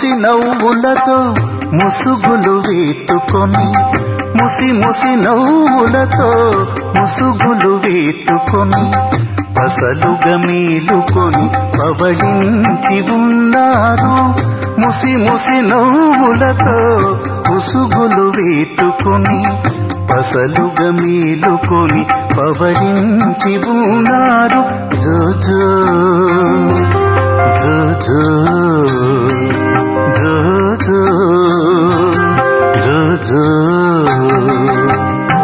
ముసి నవ్వులతో ముసుగులు వేటుకొని ముసి ముసి నవ్వులతో ముసుగులు వేటుకొని పసలుగా మేలుకొని పవళించి ఉన్నారు ముసి ముసి నవ్వులతో ముసుగులు వేటుకొని పసలుగా మేలుకొని పవళించి ఉన్నారు జో జో జో జో జో జో జో జో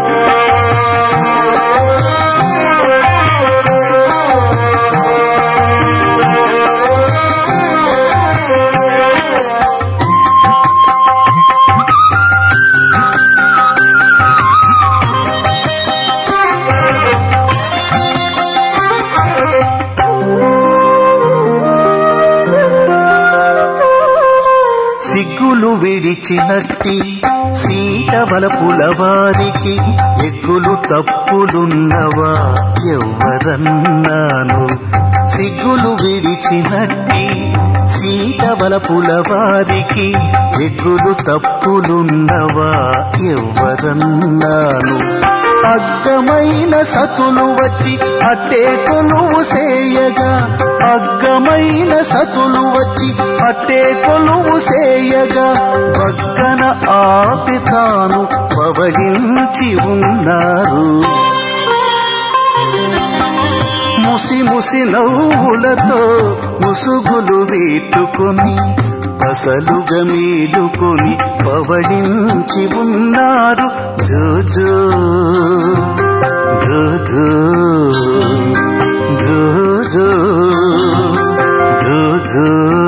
సిగ్గులు విడిచినట్టి సీట బలపుల వారికి ఎగ్గులు తప్పులున్నవా ఎవ్వరన్నాను సిగ్గులు విడిచినట్టి సీట బలపుల వారికి ఎగ్గులు తప్పులున్నవా ఎవ్వరన్నాను అగ్గమైన సతులు వచ్చి అట్టే కొలువు సేయగా అగ్గమైన సతులు వచ్చి అట్టే కొలువు సేయగా పక్కన ఆపి తాను పవళించి ఉన్నారు ముసి ముసి నవ్వులతో ముసుగులు వేటుకొని పసలుగా మేలుకొని పవళించి ఉన్నారు జో జో జో జో జో జో జో జో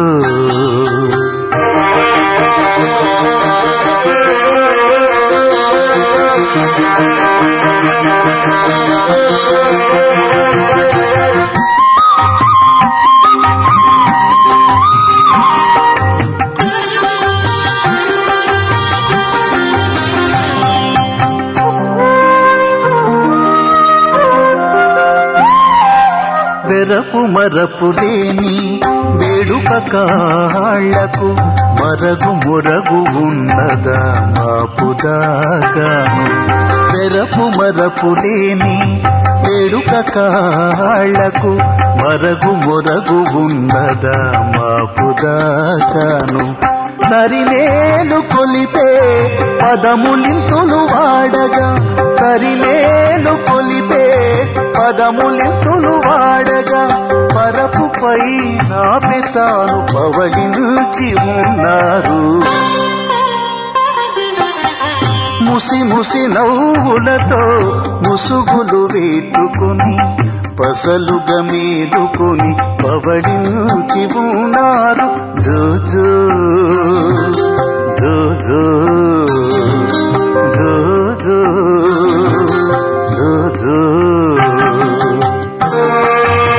వెరపు మరపు లేని వేడుక కాళ్లకు మరగు మొరగు ఉన్నదా మాపుదాగాను వెరపు మరపు లేని వేడుక కాళ్లకు మరగు మొరగు ఉన్నదా మాపుదాగాను కరిమేలు కొలిపే పదములింతులు వాడగా కరిమేలు కొలిపే పదములింతులు వాడగా పరపుపై నాపి తాను పవళించి ఉన్నారు ముసి ముసి నవ్వులతో ముసుగులు వేటుకొని పసలుగా మేలుకొని పవళించి ఉన్నారు జో జో జో జో జో జో జో జో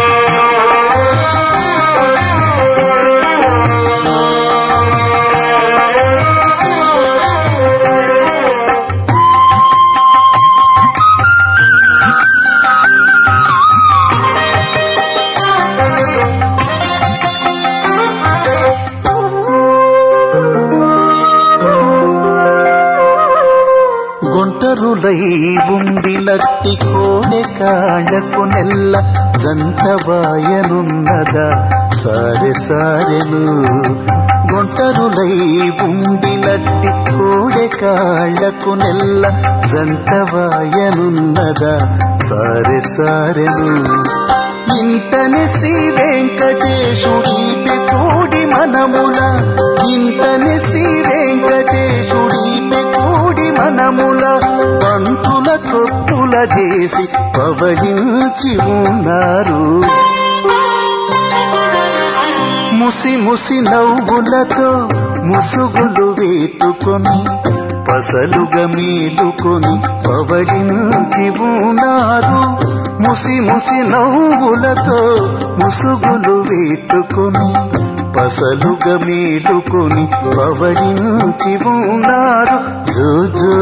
గుంటరులై ఉండినట్టి కోడె కాళ్ళకు నెల్ల జంటవాయనున్నదా సారె సారెను గుంటరులై ఉండినట్టి కోడె కాళ్ళకు నెల్ల జంటవాయనున్నదా సారె సారెను ఇంతని శ్రీ వెంకటేశుడి కూడి మనముల ఇంతని శ్రీ వెంకటేశుడి కూడి మనముల పంతుల తొత్తుల చేసి పవళించి ఉన్నారు ముసి ముసి నవ్వులతో ముసుగులు వేటుకొని పసలుగా మేలుకొని పవళించి ఉన్నారు ముసి ముసి నవ్వులతో ముసుగులు వేటుకొని పసలుగా మేలుకొని పవళించి ఉన్నారు జో జో